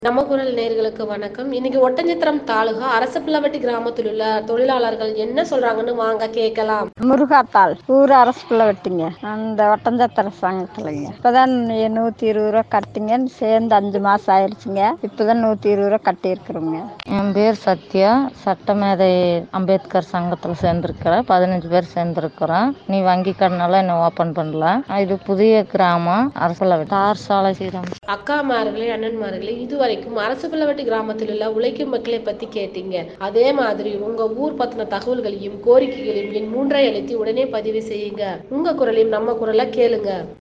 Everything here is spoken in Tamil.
நம்ம குரல் நேர்களுக்கு வணக்கம் இன்னைக்கு ஒட்டஞ்சத்திரம் தாலுகா அரசப்பிள்ளவட்டி கிராமத்தில் உள்ள தொழிலாளர்கள் என்ன சொல்றாங்கன்னு வாங்க கேட்கலாம் முருகாத்தாள் ஊர் அரசுக்குள்ள வெட்டிங்க அந்த ஒட்டஞ்சத்திர சங்கத்துலங்க இப்போதான் நூற்றி இருபது ரூபா கட்டிங்கன்னு சேர்ந்து அஞ்சு மாதம் ஆயிடுச்சுங்க இப்போதான் நூற்றி இருபது ரூபா கட்டியிருக்கிறோங்க என் பேர் சத்யா சட்டமேதை அம்பேத்கர் சங்கத்தில் சேர்ந்துருக்கிறேன் பதினஞ்சு பேர் சேர்ந்துருக்குறோம் நீ வங்கி கடனெல்லாம் இன்னும் ஓப்பன் பண்ணல இது புதிய கிராமம் அரசில் தார் சாலை சீரம் அக்காமார்களே அண்ணன்மார்களே இதுவரைக்கும் அரசப்பிள்ளவட்டி கிராமத்தில் உள்ள உழைக்கும் மக்களை பத்தி கேட்டீங்க அதே மாதிரி உங்க ஊர் பத்தின தகவல்களையும் கோரிக்கைகளையும் என் மூன்றை அழுத்தி உடனே பதிவு செய்யுங்க உங்க குரலையும் நம்ம குரலை கேளுங்க